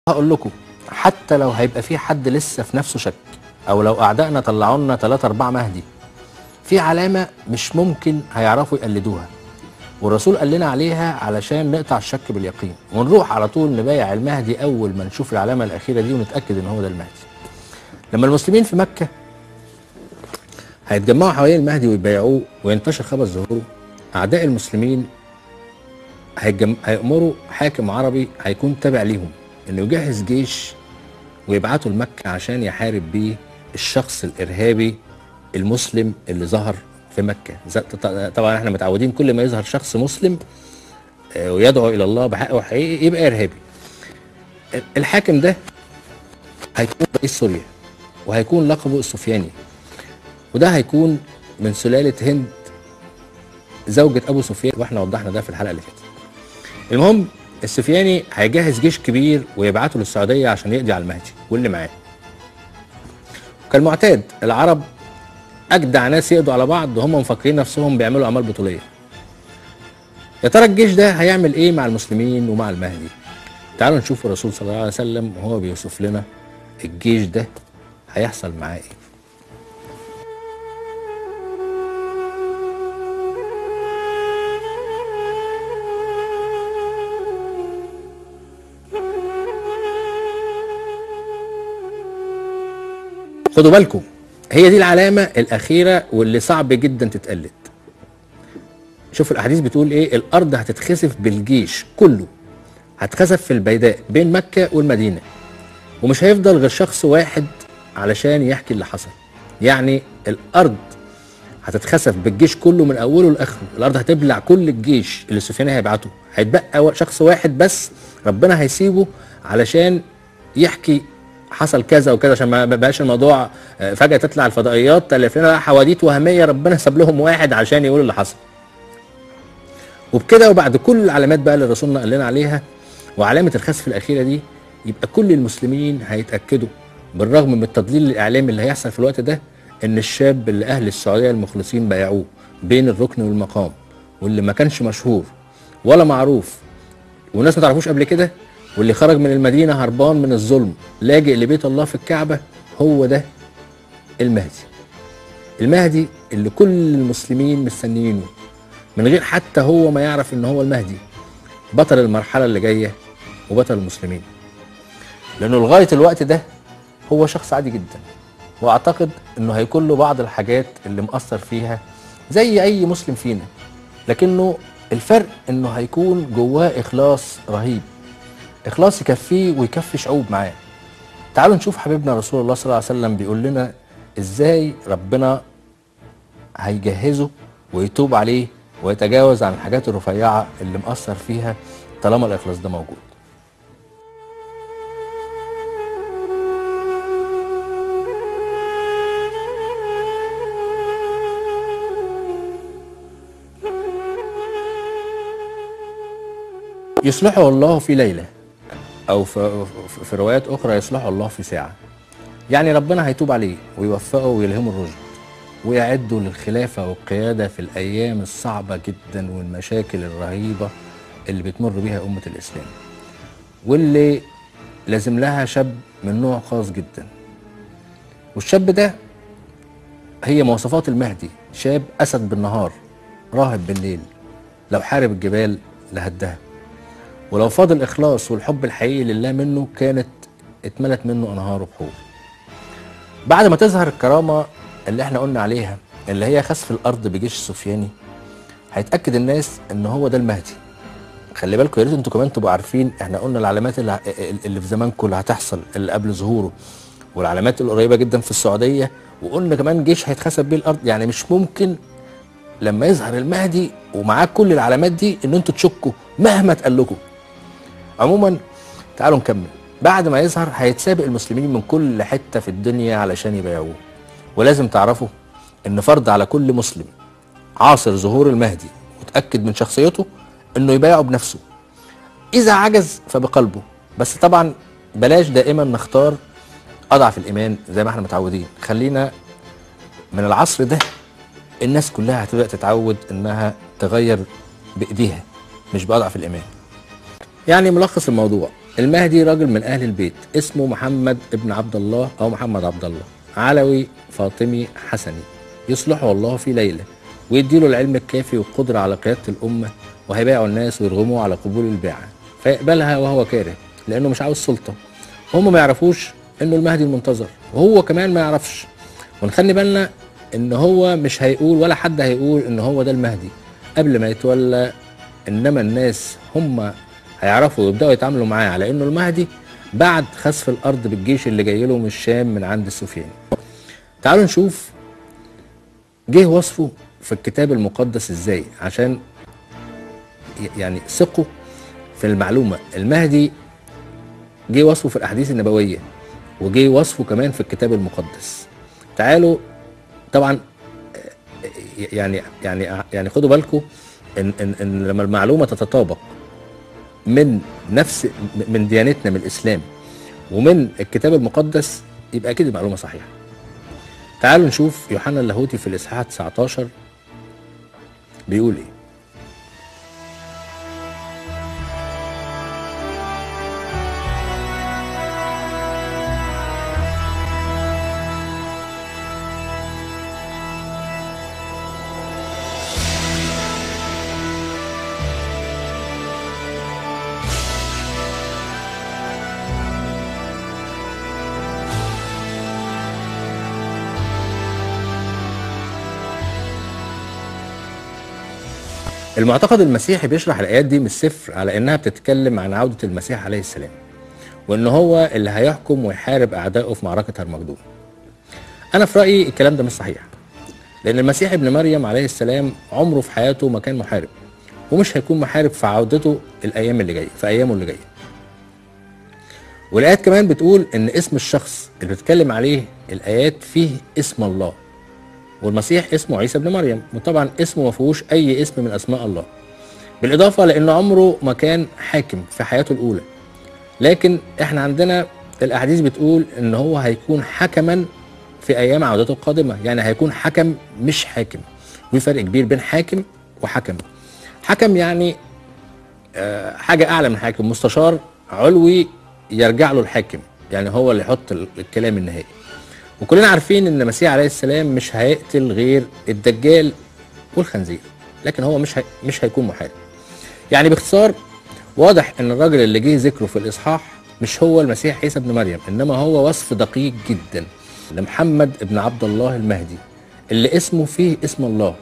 هقول لكم حتى لو هيبقى في حد لسه في نفسه شك او لو اعدائنا طلعوا لنا 3 4 مهدي في علامه مش ممكن هيعرفوا يقلدوها والرسول قال لنا عليها علشان نقطع الشك باليقين ونروح على طول نبايع المهدي اول ما نشوف العلامه الاخيره دي ونتاكد ان هو ده المهدي لما المسلمين في مكه هيتجمعوا حوالين المهدي ويبايعوه وينتشر خبر ظهوره اعداء المسلمين هيجم... هيأمروا حاكم عربي هيكون تابع ليهم انه يجهز جيش ويبعته لمكة عشان يحارب بيه الشخص الارهابي المسلم اللي ظهر في مكة ز- ط- طبعا احنا متعودين كل ما يظهر شخص مسلم آه، ويدعو الى الله بحق وحقيقي يبقى ارهابي ال- الحاكم ده هيكون رئيس سوريا وهيكون لقبه السفياني وده هيكون من سلالة هند زوجة أبو سفيان واحنا وضحنا ده في الحلقة اللي فاتت. المهم السفياني هيجهز جيش كبير ويبعته للسعودية عشان يقضي على المهدي واللي معاه. كالمعتاد العرب أجدع ناس يقضوا على بعض وهم مفكرين نفسهم بيعملوا أعمال بطولية. يا ترى الجيش ده هيعمل إيه مع المسلمين ومع المهدي؟ تعالوا نشوف الرسول صلى الله عليه وسلم وهو بيوصف لنا الجيش ده هيحصل معاه إيه. خدوا بالكم هي دي العلامة الأخيرة واللي صعب جدا تتقلد شوفوا الأحاديث بتقول إيه الأرض هتتخسف بالجيش كله هتخسف في البيداء بين مكة والمدينة ومش هيفضل غير شخص واحد علشان يحكي اللي حصل يعني الأرض هتتخسف بالجيش كله من أوله لآخره الأرض هتبلع كل الجيش اللي سفيان هيبعته هيتبقى شخص واحد بس ربنا هيسيبه علشان يحكي حصل كذا وكذا عشان ما ما بقاش الموضوع آه، فجأة تطلع الفضائيات تلاقي لنا حواديت وهمية ربنا ساب لهم واحد عشان يقولوا اللي حصل وبكده وبعد كل العلامات بقى اللي رسولنا قال لنا عليها وعلامة الخسف الأخيرة دي يبقى كل المسلمين هيتأكدوا بالرغم من التضليل الإعلامي اللي هيحصل في الوقت ده إن الشاب اللي أهل السعودية المخلصين بايعوه بين الركن والمقام واللي ما كانش مشهور ولا معروف والناس ما تعرفوش قبل كده واللي خرج من المدينة هربان من الظلم لاجئ لبيت الله في الكعبة هو ده المهدي المهدي اللي كل المسلمين مستنيينه من غير حتى هو ما يعرف ان هو المهدي بطل المرحلة اللي جاية وبطل المسلمين لانه لغاية الوقت ده هو شخص عادي جدا واعتقد انه هيكون له بعض الحاجات اللي مأثر فيها زي اي مسلم فينا لكنه الفرق انه هيكون جواه اخلاص رهيب اخلاص يكفيه ويكفي شعوب معاه تعالوا نشوف حبيبنا رسول الله صلى الله عليه وسلم بيقول لنا ازاي ربنا هيجهزه ويتوب عليه ويتجاوز عن الحاجات الرفيعة اللي مأثر فيها طالما الإخلاص ده موجود يصلحه الله في ليلة أو في, في روايات أخرى يصلحه الله في ساعة يعني ربنا هيتوب عليه ويوفقه ويلهمه الرشد ويعده للخلافة والقيادة في الأيام الصعبة جدا والمشاكل الرهيبة اللي بتمر بيها أمة الإسلام واللي لازم لها شاب من نوع خاص جدا والشاب ده هي مواصفات المهدي شاب أسد بالنهار راهب بالليل لو حارب الجبال لهدها ولو فاض الإخلاص والحب الحقيقي لله منه كانت اتملت منه أنهار وبحور بعد ما تظهر الكرامة اللي احنا قلنا عليها اللي هي خسف الأرض بجيش السفياني هيتأكد الناس إن هو ده المهدي خلي بالكم يا ريت انتوا كمان تبقوا عارفين احنا قلنا العلامات اللي, اللي في زمانكم اللي هتحصل اللي قبل ظهوره والعلامات القريبه جدا في السعوديه وقلنا كمان جيش هيتخسف بيه الارض يعني مش ممكن لما يظهر المهدي ومعاه كل العلامات دي ان انتوا تشكوا مهما اتقال لكم عموما تعالوا نكمل بعد ما يظهر هيتسابق المسلمين من كل حته في الدنيا علشان يبايعوه ولازم تعرفوا ان فرض على كل مسلم عاصر ظهور المهدي وتاكد من شخصيته انه يبايعه بنفسه اذا عجز فبقلبه بس طبعا بلاش دائما نختار اضعف الايمان زي ما احنا متعودين خلينا من العصر ده الناس كلها هتبدا تتعود انها تغير بايديها مش باضعف الايمان يعني ملخص الموضوع المهدي راجل من اهل البيت اسمه محمد ابن عبد الله او محمد عبد الله علوي فاطمي حسني يصلحه الله في ليله ويديله العلم الكافي والقدره على قياده الامه وهيبايعوا الناس ويرغموا على قبول البيعه فيقبلها وهو كاره لانه مش عاوز سلطه هم ما يعرفوش انه المهدي المنتظر وهو كمان ما يعرفش ونخلي بالنا ان هو مش هيقول ولا حد هيقول ان هو ده المهدي قبل ما يتولى انما الناس هم هيعرفوا ويبداوا يتعاملوا معاه على انه المهدي بعد خسف الارض بالجيش اللي جاي له من الشام من عند السفيان تعالوا نشوف جه وصفه في الكتاب المقدس ازاي عشان ي- يعني ثقوا في المعلومه المهدي جه وصفه في الاحاديث النبويه وجه وصفه كمان في الكتاب المقدس تعالوا طبعا آه، يعني يعني يعني خدوا بالكم ان ان ان لما المعلومه تتطابق من نفس من ديانتنا من الاسلام ومن الكتاب المقدس يبقى اكيد المعلومه صحيحه تعالوا نشوف يوحنا اللاهوتي في الاصحاح 19 بيقول ايه المعتقد المسيحي بيشرح الايات دي من الصفر على انها بتتكلم عن عوده المسيح عليه السلام وان هو اللي هيحكم ويحارب اعدائه في معركه هرمجدون انا في رايي الكلام ده مش صحيح لان المسيح ابن مريم عليه السلام عمره في حياته ما كان محارب ومش هيكون محارب في عودته الايام اللي جايه في ايامه اللي جايه والايات كمان بتقول ان اسم الشخص اللي بتتكلم عليه الايات فيه اسم الله والمسيح اسمه عيسى ابن مريم وطبعا اسمه ما فيهوش اي اسم من اسماء الله بالاضافه لان عمره ما كان حاكم في حياته الاولى لكن احنا عندنا الاحاديث بتقول ان هو هيكون حكما في ايام عودته القادمه يعني هيكون حكم مش حاكم وفي فرق كبير بين حاكم وحكم حكم يعني آه، حاجه اعلى من حاكم مستشار علوي يرجع له الحاكم يعني هو اللي يحط ال- الكلام النهائي وكلنا عارفين ان المسيح عليه السلام مش هيقتل غير الدجال والخنزير لكن هو مش هي... مش هيكون محارب يعني باختصار واضح ان الراجل اللي جه ذكره في الاصحاح مش هو المسيح عيسى ابن مريم انما هو وصف دقيق جدا لمحمد ابن عبد الله المهدي اللي اسمه فيه اسم الله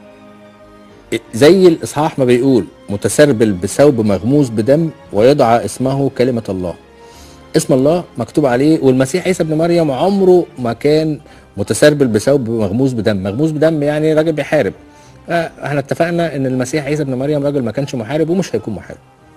زي الاصحاح ما بيقول متسربل بثوب مغموس بدم ويدعى اسمه كلمه الله اسم الله مكتوب عليه والمسيح عيسى ابن مريم عمره ما كان متسربل بثوب مغموس بدم مغموس بدم يعني راجل بيحارب آه، احنا اتفقنا ان المسيح عيسى ابن مريم راجل ما كانش محارب ومش هيكون محارب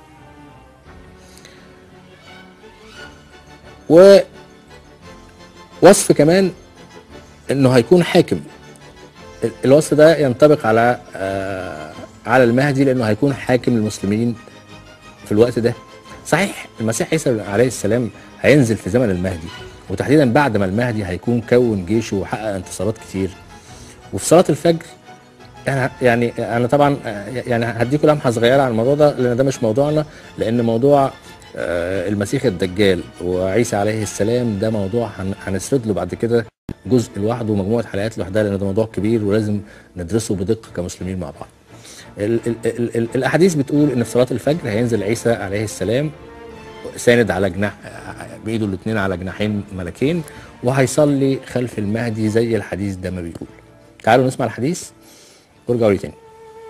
ووصف كمان انه هيكون حاكم ال- الوصف ده ينطبق على آه على المهدي لانه هيكون حاكم للمسلمين في الوقت ده صحيح المسيح عيسى عليه السلام هينزل في زمن المهدي وتحديدا بعد ما المهدي هيكون كون جيشه وحقق انتصارات كتير وفي صلاه الفجر يعني يعني انا طبعا آه، يعني هديكم لمحه صغيره عن الموضوع ده لان ده مش موضوعنا لان موضوع آه، المسيح الدجال وعيسى عليه السلام ده موضوع هن- هنسرد له بعد كده جزء لوحده ومجموعه حلقات لوحدها لان ده موضوع كبير ولازم ندرسه بدقه كمسلمين مع بعض. ال ال ال ال الاحاديث بتقول ان في صلاه الفجر هينزل عيسى عليه السلام ساند على جناح بايده الاثنين على جناحين ملكين وهيصلي خلف المهدي زي الحديث ده ما بيقول. تعالوا نسمع الحديث وارجعوا لي تاني.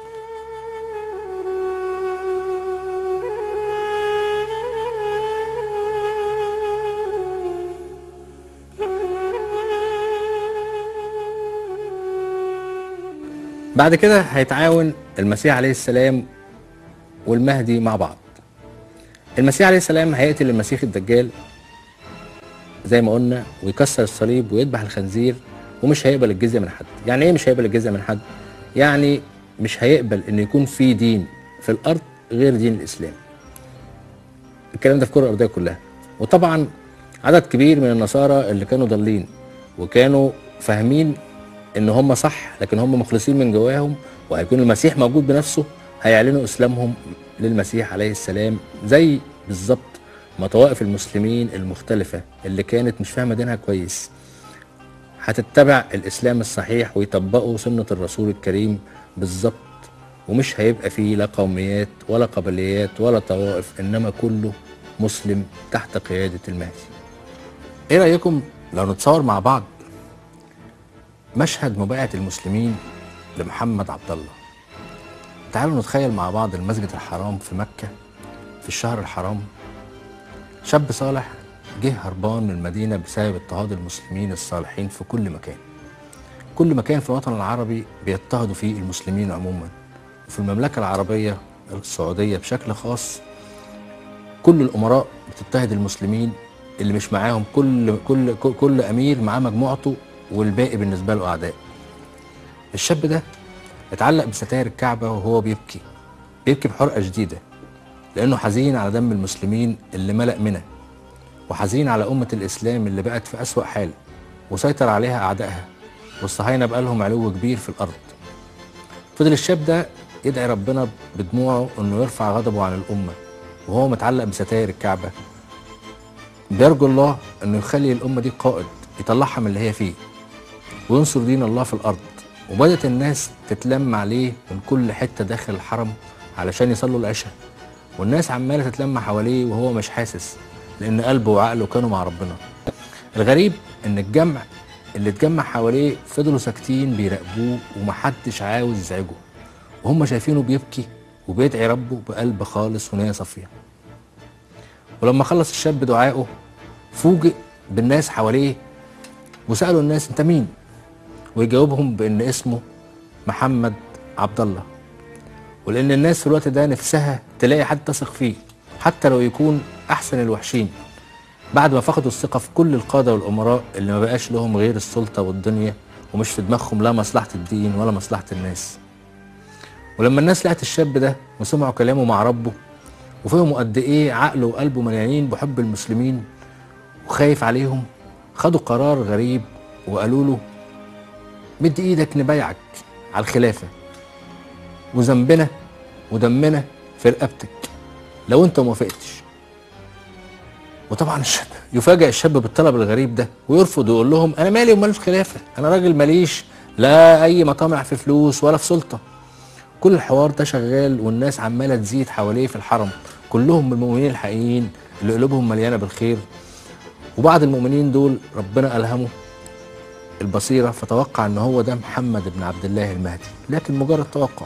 بعد كده هيتعاون المسيح عليه السلام والمهدي مع بعض المسيح عليه السلام هيقتل المسيح الدجال زي ما قلنا ويكسر الصليب ويذبح الخنزير ومش هيقبل الجزيه من حد يعني ايه مش هيقبل الجزيه من حد يعني مش هيقبل ان يكون في دين في الارض غير دين الاسلام الكلام ده في الكره الارضيه كلها وطبعا عدد كبير من النصارى اللي كانوا ضالين وكانوا فاهمين ان هم صح لكن هم مخلصين من جواهم وهيكون المسيح موجود بنفسه هيعلنوا اسلامهم للمسيح عليه السلام زي بالظبط ما طوائف المسلمين المختلفة اللي كانت مش فاهمة دينها كويس هتتبع الإسلام الصحيح ويطبقوا سنة الرسول الكريم بالظبط ومش هيبقى فيه لا قوميات ولا قبليات ولا طوائف إنما كله مسلم تحت قيادة المهدي إيه رأيكم لو نتصور مع بعض مشهد مبايعة المسلمين لمحمد عبد الله تعالوا نتخيل مع بعض المسجد الحرام في مكة في الشهر الحرام شاب صالح جه هربان من المدينة بسبب اضطهاد المسلمين الصالحين في كل مكان كل مكان في الوطن العربي بيضطهدوا فيه المسلمين عموما وفي المملكة العربية السعودية بشكل خاص كل الأمراء بتضطهد المسلمين اللي مش معاهم كل كل كل, كل أمير معاه مجموعته والباقي بالنسبة له أعداء الشاب ده اتعلق بستاير الكعبة وهو بيبكي بيبكي بحرقة شديدة لأنه حزين على دم المسلمين اللي ملأ منى وحزين على أمة الإسلام اللي بقت في أسوأ حال وسيطر عليها أعدائها والصهاينة بقى لهم علو كبير في الأرض فضل الشاب ده يدعي ربنا بدموعه إنه يرفع غضبه عن الأمة وهو متعلق بستاير الكعبة بيرجو الله إنه يخلي الأمة دي قائد يطلعها من اللي هي فيه وينصر دين الله في الأرض وبدأت الناس تتلم عليه من كل حتة داخل الحرم علشان يصلوا العشاء والناس عمالة تتلم حواليه وهو مش حاسس لأن قلبه وعقله كانوا مع ربنا الغريب إن الجمع اللي اتجمع حواليه فضلوا ساكتين بيراقبوه ومحدش عاوز يزعجه وهم شايفينه بيبكي وبيدعي ربه بقلب خالص ونية صافية ولما خلص الشاب دعائه فوجئ بالناس حواليه وسألوا الناس انت مين ويجاوبهم بان اسمه محمد عبد الله ولان الناس في الوقت ده نفسها تلاقي حد تثق فيه حتى لو يكون احسن الوحشين بعد ما فقدوا الثقه في كل القاده والامراء اللي ما بقاش لهم غير السلطه والدنيا ومش في دماغهم لا مصلحه الدين ولا مصلحه الناس ولما الناس لقت الشاب ده وسمعوا كلامه مع ربه وفهموا قد ايه عقله وقلبه مليانين بحب المسلمين وخايف عليهم خدوا قرار غريب وقالوا له مد ايدك نبايعك على الخلافه وذنبنا ودمنا في رقبتك لو انت ما وافقتش وطبعا الشاب يفاجئ الشاب بالطلب الغريب ده ويرفض ويقول لهم انا مالي ومال الخلافه انا راجل ماليش لا اي مطامع في فلوس ولا في سلطه كل الحوار ده شغال والناس عماله تزيد حواليه في الحرم كلهم من المؤمنين الحقيقيين اللي قلوبهم مليانه بالخير وبعض المؤمنين دول ربنا الهمه البصيره فتوقع ان هو ده محمد بن عبد الله المهدي لكن مجرد توقع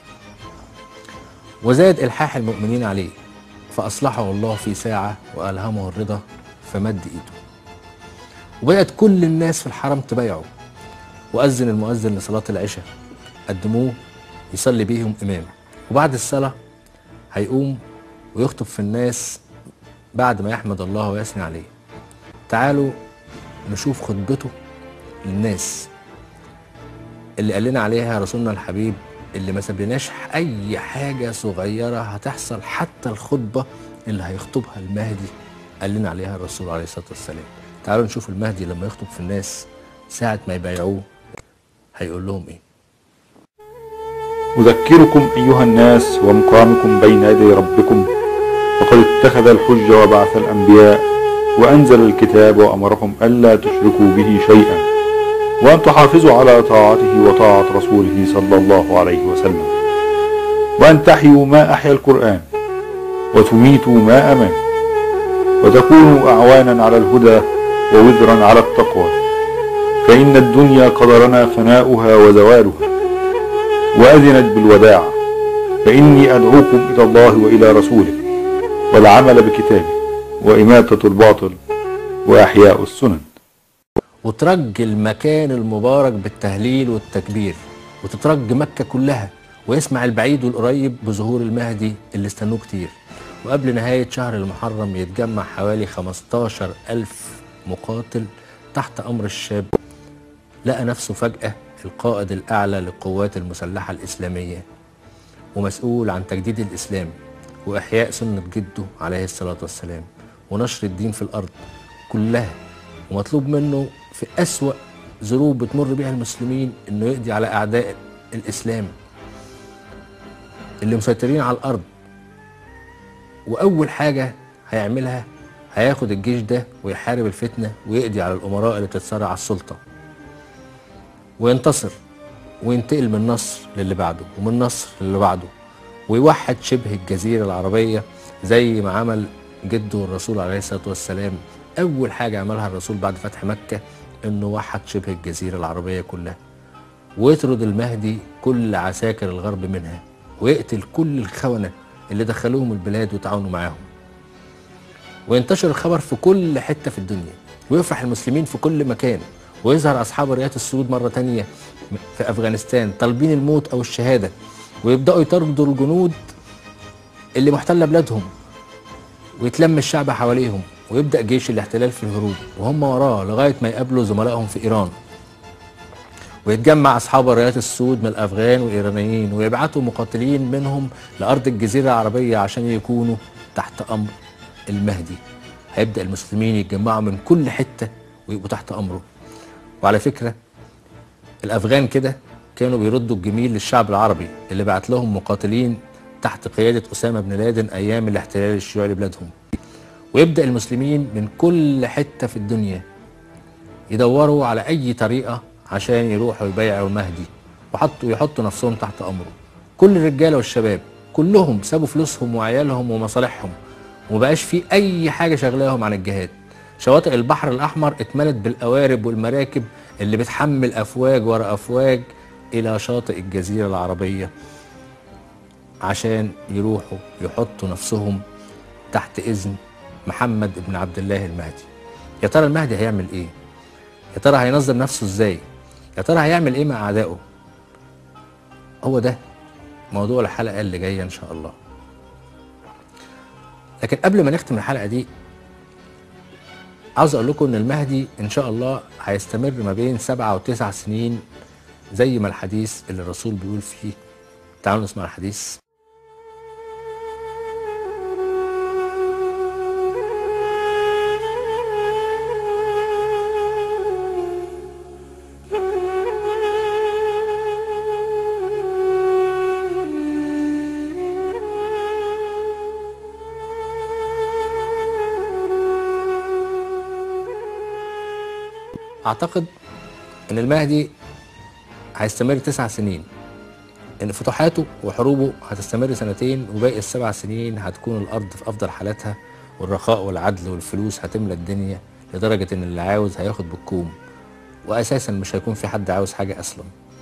وزاد الحاح المؤمنين عليه فاصلحه الله في ساعه والهمه الرضا فمد ايده وبدات كل الناس في الحرم تبايعه واذن المؤذن لصلاه العشاء قدموه يصلي بيهم امام وبعد الصلاه هيقوم ويخطب في الناس بعد ما يحمد الله ويثني عليه تعالوا نشوف خطبته للناس اللي قال لنا عليها رسولنا الحبيب اللي ما سابلناش اي حاجه صغيره هتحصل حتى الخطبه اللي هيخطبها المهدي قال لنا عليها الرسول عليه الصلاه والسلام تعالوا نشوف المهدي لما يخطب في الناس ساعه ما يبايعوه هيقول لهم ايه أذكركم أيها الناس ومقامكم بين يدي ربكم فقد اتخذ الحج وبعث الأنبياء وأنزل الكتاب وأمركم ألا تشركوا به شيئا وأن تحافظوا على طاعته وطاعة رسوله صلى الله عليه وسلم وأن تحيوا ما أحيا القرآن وتميتوا ما أمات وتكونوا أعوانا على الهدى ووزرا على التقوى فإن الدنيا قدرنا فناؤها وزوالها وأذنت بالوداع فإني أدعوكم إلى الله وإلى رسوله والعمل بكتابه وإماتة الباطل وإحياء السنن وترج المكان المبارك بالتهليل والتكبير وتترج مكة كلها ويسمع البعيد والقريب بظهور المهدي اللي استنوه كتير وقبل نهاية شهر المحرم يتجمع حوالي 15 ألف مقاتل تحت أمر الشاب لقى نفسه فجأة القائد الأعلى للقوات المسلحة الإسلامية ومسؤول عن تجديد الإسلام وإحياء سنة جده عليه الصلاة والسلام ونشر الدين في الأرض كلها ومطلوب منه في أسوأ ظروف بتمر بها المسلمين إنه يقضي على أعداء الإسلام اللي مسيطرين على الأرض وأول حاجة هيعملها هياخد الجيش ده ويحارب الفتنة ويقضي على الأمراء اللي بتتصارع على السلطة وينتصر وينتقل من نصر للي بعده ومن نصر للي بعده ويوحد شبه الجزيرة العربية زي ما عمل جده الرسول عليه الصلاة والسلام أول حاجة عملها الرسول بعد فتح مكة إنه وحد شبه الجزيرة العربية كلها ويطرد المهدي كل عساكر الغرب منها ويقتل كل الخونة اللي دخلوهم البلاد وتعاونوا معاهم وينتشر الخبر في كل حتة في الدنيا ويفرح المسلمين في كل مكان ويظهر أصحاب رياض السود مرة تانية في أفغانستان طالبين الموت أو الشهادة ويبدأوا يطاردوا الجنود اللي محتلة بلادهم ويتلم الشعب حواليهم ويبدأ جيش الاحتلال في الهروب وهم وراه لغاية ما يقابلوا زملائهم في إيران ويتجمع أصحاب الرايات السود من الأفغان والإيرانيين ويبعتوا مقاتلين منهم لأرض الجزيرة العربية عشان يكونوا تحت أمر المهدي هيبدأ المسلمين يتجمعوا من كل حتة ويبقوا تحت أمره وعلى فكرة الأفغان كده كانوا بيردوا الجميل للشعب العربي اللي بعت لهم مقاتلين تحت قيادة أسامة بن لادن أيام الاحتلال الشيوعي لبلادهم ويبدأ المسلمين من كل حتة في الدنيا يدوروا على أي طريقة عشان يروحوا يبايعوا المهدي وحطوا يحطوا نفسهم تحت أمره كل الرجالة والشباب كلهم سابوا فلوسهم وعيالهم ومصالحهم ومبقاش في أي حاجة شغلاهم عن الجهاد شواطئ البحر الأحمر اتملت بالقوارب والمراكب اللي بتحمل أفواج ورا أفواج إلى شاطئ الجزيرة العربية عشان يروحوا يحطوا نفسهم تحت إذن محمد بن عبد الله المهدي يا ترى المهدي هيعمل إيه؟ يا ترى هينظم نفسه إزاي؟ يا ترى هيعمل إيه مع أعدائه؟ هو ده موضوع الحلقة اللي جاية إن شاء الله لكن قبل ما نختم الحلقة دي عاوز أقول لكم إن المهدي إن شاء الله هيستمر ما بين سبعة وتسع سنين زي ما الحديث اللي الرسول بيقول فيه تعالوا نسمع الحديث اعتقد ان المهدي هيستمر تسع سنين ان فتوحاته وحروبه هتستمر سنتين وباقي السبع سنين هتكون الارض في افضل حالاتها والرخاء والعدل والفلوس هتملى الدنيا لدرجة ان اللي عاوز هياخد بالكوم واساسا مش هيكون في حد عاوز حاجة اصلا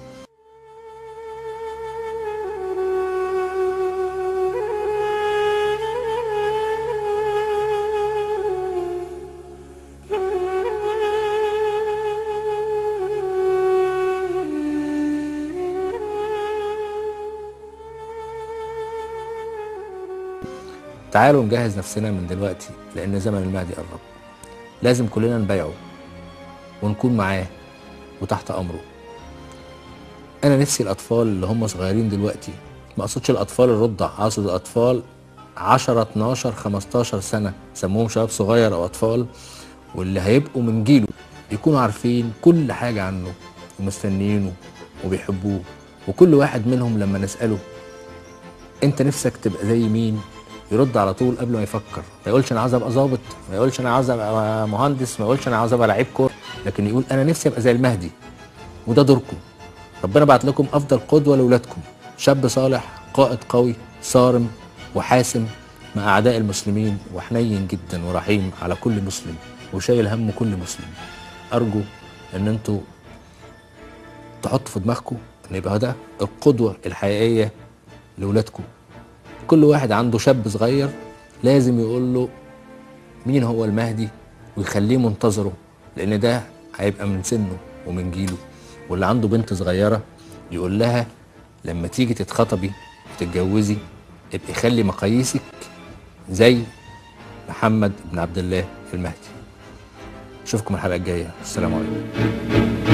تعالوا نجهز نفسنا من دلوقتي لان زمن المهدي قرب لازم كلنا نبايعه ونكون معاه وتحت امره انا نفسي الاطفال اللي هم صغيرين دلوقتي ما اقصدش الاطفال الرضع اقصد الاطفال 10 12 15 سنه سموهم شباب صغير او اطفال واللي هيبقوا من جيله يكونوا عارفين كل حاجه عنه ومستنيينه وبيحبوه وكل واحد منهم لما نساله انت نفسك تبقى زي مين يرد على طول قبل ما يفكر ما يقولش انا عاوز ابقى ظابط ما يقولش انا عاوز ابقى مهندس ما يقولش انا عاوز ابقى لعيب كوره لكن يقول انا نفسي ابقى زي المهدي وده دوركم ربنا بعت لكم افضل قدوه لاولادكم شاب صالح قائد قوي صارم وحاسم مع اعداء المسلمين وحنين جدا ورحيم على كل مسلم وشايل هم كل مسلم ارجو ان انتوا تحطوا في دماغكم ان يبقى ده القدوه الحقيقيه لاولادكم كل واحد عنده شاب صغير لازم يقول له مين هو المهدي ويخليه منتظره لان ده هيبقى من سنه ومن جيله واللي عنده بنت صغيره يقول لها لما تيجي تتخطبي وتتجوزي ابقي خلي مقاييسك زي محمد بن عبد الله المهدي اشوفكم الحلقه الجايه السلام عليكم